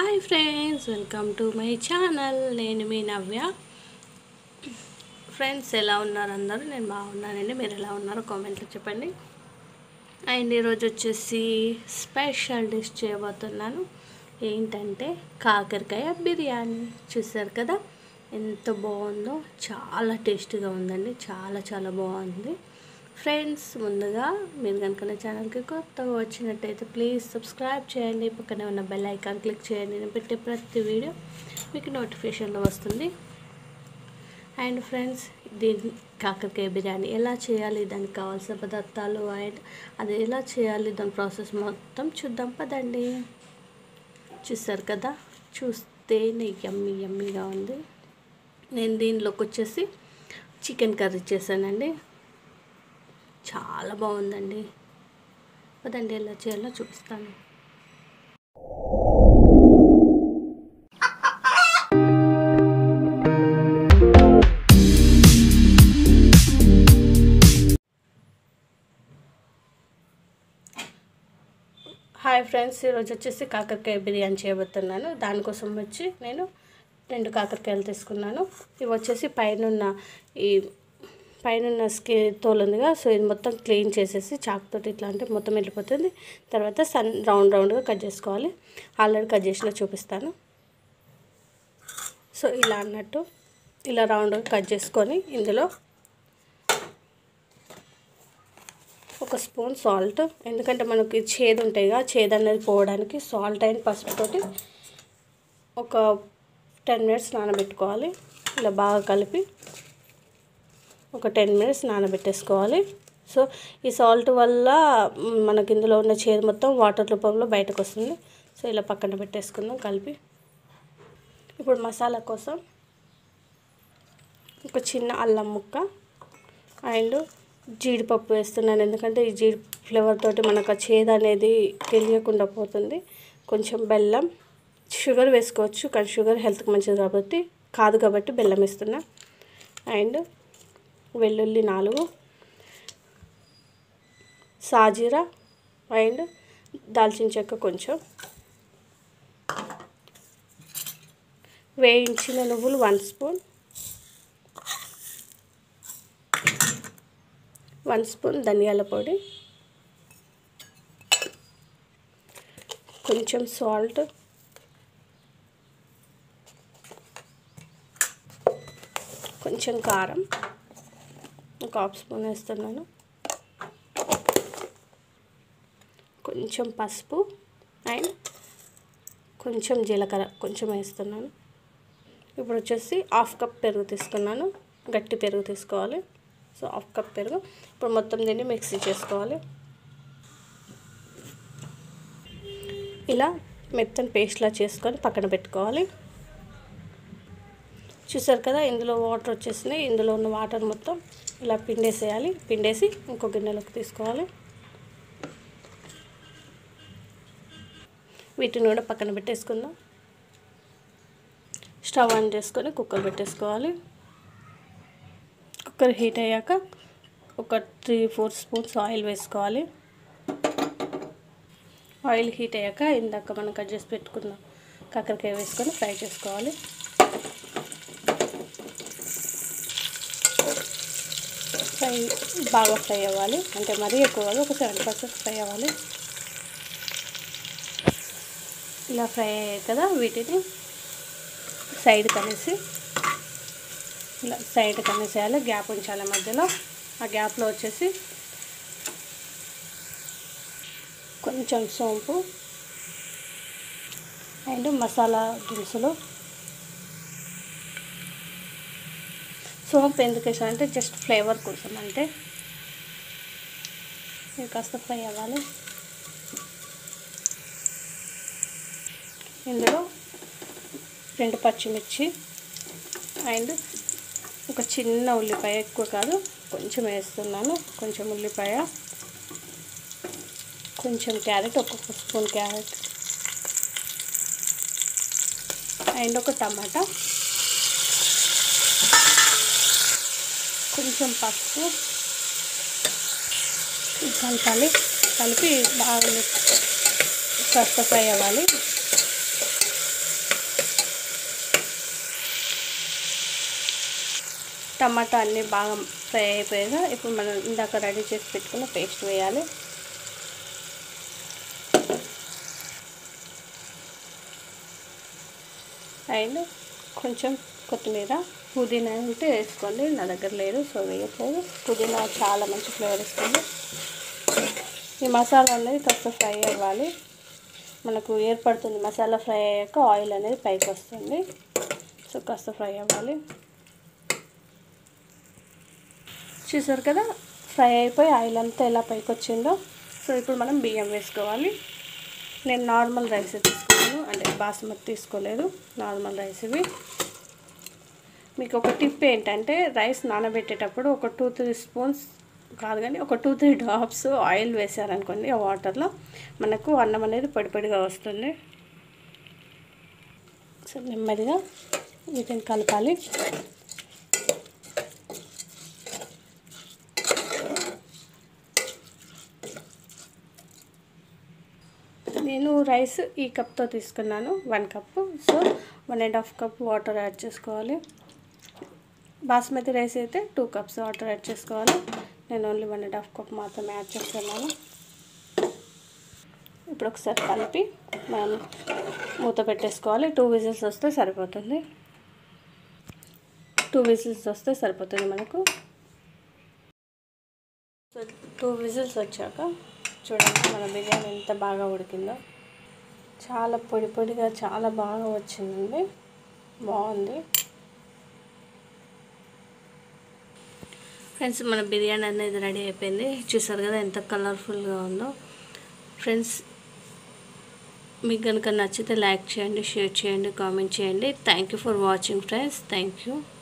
hi friends welcome to my channel నేను మీ నవ్య friends ఎలా ఉన్నారు అందరూ నేను బాగున్నానండి మీరు ఎలా ఉన్నారో కామెంట్లో చెప్పండి అండ్ ఈరోజు వచ్చేసి స్పెషల్ డిష్ చేయబోతున్నాను ఏంటంటే కాకరకాయ బిర్యానీ చూసారు కదా ఎంత బాగుందో చాలా టేస్టీగా ఉందండి చాలా చాలా బాగుంది ఫ్రెండ్స్ ముందుగా మీరు కనుక నా ఛానల్కి కొత్తగా వచ్చినట్టయితే ప్లీజ్ సబ్స్క్రైబ్ చేయండి పక్కనే ఉన్న బెల్ ఐకాన్ క్లిక్ చేయండి నేను పెట్టే ప్రతి వీడియో మీకు నోటిఫికేషన్లో వస్తుంది అండ్ ఫ్రెండ్స్ దీని కాకరకాయ బిర్యానీ ఎలా చేయాలి దానికి కావాల్సిన పదార్థాలు అండ్ అది ఎలా చేయాలి దాని ప్రాసెస్ మొత్తం చూద్దాం పదండి చూస్తారు కదా చూస్తేనే యమ్మీ యమ్మీగా ఉంది నేను దీనిలోకి వచ్చేసి చికెన్ కర్రీ చేశానండి చాలా బాగుందండి పదండి ఎలా చేయాలో చూపిస్తాను హాయ్ ఫ్రెండ్స్ ఈరోజు వచ్చేసి కాకరకాయ బిర్యానీ చేయబోతున్నాను దానికోసం వచ్చి నేను రెండు కాకరకాయలు తీసుకున్నాను ఇవి వచ్చేసి పైన ఈ పైన స్కి తోలు ఉందిగా సో ఇది మొత్తం క్లీన్ చేసేసి చాకుతోటి ఇట్లా అంటే మొత్తం వెళ్ళిపోతుంది తర్వాత సన్ రౌండ్ రౌండ్గా కట్ చేసుకోవాలి ఆల్రెడీ కట్ చేసిన చూపిస్తాను సో ఇలా అన్నట్టు ఇలా రౌండ్గా కట్ చేసుకొని ఇందులో ఒక స్పూన్ సాల్ట్ ఎందుకంటే మనకి చేదు ఉంటాయి కదా చేదు అనేది పోవడానికి సాల్ట్ అండ్ పసుపుతోటి ఒక టెన్ మినిట్స్ నానబెట్టుకోవాలి ఇలా బాగా కలిపి ఒక టెన్ మినిట్స్ నానబెట్టేసుకోవాలి సో ఈ సాల్ట్ వల్ల మనకి ఇందులో ఉన్న చేదు మొత్తం వాటర్ రూపంలో బయటకు వస్తుంది సో ఇలా పక్కన పెట్టేసుకుందాం కలిపి ఇప్పుడు మసాలా కోసం ఒక చిన్న అల్లం ముక్క అండ్ జీడిపప్పు వేస్తున్నాను ఎందుకంటే ఈ జీడి ఫ్లేవర్ తోటి మనకు ఆ చేదు అనేది తెలియకుండా పోతుంది కొంచెం బెల్లం షుగర్ వేసుకోవచ్చు కానీ షుగర్ హెల్త్కి మంచిది కాబట్టి కాదు కాబట్టి బెల్లం వేస్తున్నా అండ్ వెల్లుల్లి నాలుగు సాజీరా అండ్ దాల్చిన చెక్క కొంచెం వేయించిన నువ్వులు వన్ స్పూన్ వన్ స్పూన్ ధనియాల పొడి కొంచెం సాల్ట్ కొంచెం కారం ఒక హాఫ్ స్పూన్ వేస్తున్నాను కొంచెం పసుపు అండ్ కొంచెం జీలకర్ర కొంచెం వేస్తున్నాను ఇప్పుడు వచ్చేసి హాఫ్ కప్ పెరుగు తీసుకున్నాను గట్టి పెరుగు తీసుకోవాలి సో హాఫ్ కప్ పెరుగు ఇప్పుడు మొత్తం దీన్ని మిక్సీ చేసుకోవాలి ఇలా మెత్తని పేస్ట్లా చేసుకొని పక్కన పెట్టుకోవాలి చూసారు కదా ఇందులో వాటర్ వచ్చేసినాయి ఇందులో ఉన్న వాటర్ మొత్తం ఇలా పిండేసేయాలి పిండేసి ఇంకో గిన్నెలోకి తీసుకోవాలి వీటిని కూడా పక్కన పెట్టేసుకుందాం స్టవ్ ఆన్ చేసుకొని కుక్కర్ పెట్టేసుకోవాలి కుక్కర్ హీట్ అయ్యాక ఒక త్రీ ఫోర్ స్పూన్స్ ఆయిల్ వేసుకోవాలి ఆయిల్ హీట్ అయ్యాక ఇందాక మనం కట్ చేసి పెట్టుకున్న కాకరకాయ వేసుకొని ఫ్రై చేసుకోవాలి ఫ్రై బాగా ఫ్రై అవ్వాలి అంటే మరీ ఎక్కువ కాదు ఒక సెవెంటీ పర్సెంట్ ఫ్రై అవ్వాలి ఇలా ఫ్రై అయ్యాయి కదా వీటిని సైడ్ కనేసి ఇలా సైడ్ కనేసేయాలి గ్యాప్ ఉంచాలి మధ్యలో ఆ గ్యాప్లో వచ్చేసి కొంచెం సోంపు అండ్ మసాలా దినుసులు సోంపు ఎందుకు వేసానంటే జస్ట్ ఫ్లేవర్ కోసం అంటే ఇది కాస్త ఫ్రై అవ్వాలి ఇందులో రెండు పచ్చిమిర్చి అండ్ ఒక చిన్న ఉల్లిపాయ ఎక్కువ కాదు కొంచెం వేస్తున్నాను కొంచెం ఉల్లిపాయ కొంచెం క్యారెట్ ఒక్కొక్క స్పూన్ క్యారెట్ అండ్ ఒక టమాటా కొంచెం పసుపు కలపాలి కలిపి బాగా కాస్త ఫ్రై అవ్వాలి టమాటా అన్నీ బాగా ఫ్రై అయిపోయాక ఇప్పుడు మనం ఇందాక రెడీ చేసి పెట్టుకున్న పేస్ట్ వేయాలి అండ్ కొంచెం కొత్తిమీర పుదీనా ఉంటే వేసుకోండి నా దగ్గర లేదు సో వేయట్లేదు పుదీనా చాలా మంచి ఫ్లేవర్ ఇస్తుంది ఈ మసాలా అనేది కాస్త ఫ్రై అవ్వాలి మనకు ఏర్పడుతుంది మసాలా ఫ్రై అయ్యాక ఆయిల్ అనేది పైకి వస్తుంది సో కాస్త ఫ్రై అవ్వాలి చూసారు కదా ఫ్రై అయిపోయి ఆయిల్ అంతా ఎలా పైకి వచ్చిందో సో ఇప్పుడు మనం బియ్యం వేసుకోవాలి నేను నార్మల్ రైస్ తీసుకున్నాను అంటే బాస్మతి తీసుకోలేదు నార్మల్ రైస్ ఇవి మీకు ఒక టిప్ ఏంటంటే రైస్ నానబెట్టేటప్పుడు ఒక టూ త్రీ స్పూన్స్ కాదు కానీ ఒక టూ త్రీ డ్రాప్స్ ఆయిల్ వేసారనుకోండి ఆ వాటర్లో మనకు అన్నం అనేది పొడి పొడిగా వస్తుంది సో నెమ్మదిగా వీటిని కలపాలి నేను రైస్ ఈ కప్తో తీసుకున్నాను one cup so one and half cup water add చేసుకోవాలి బాస్మతి రైస్ అయితే టూ కప్స్ వాటర్ యాడ్ చేసుకోవాలి నేను only one and half cup మాత్రమే యాడ్ చేస్తున్నాను ఇప్పుడు ఒకసారి కలిపి మనం మూత పెట్టేసుకోవాలి టూ విజిల్స్ వస్తే సరిపోతుంది టూ విజిల్స్ వస్తే సరిపోతుంది మనకు సో టూ విజిల్స్ వచ్చాక చూడండి మన బిర్యానీ ఎంత బాగా ఉడికిందో చాలా పొడి పొడిగా చాలా బాగా వచ్చిందండి బాగుంది ఫ్రెండ్స్ మన బిర్యానీ అనేది రెడీ అయిపోయింది చూసారు కదా ఎంత కలర్ఫుల్గా ఉందో ఫ్రెండ్స్ మీకు కనుక నచ్చితే లైక్ చేయండి షేర్ చేయండి కామెంట్ చేయండి thank you for watching friends thank you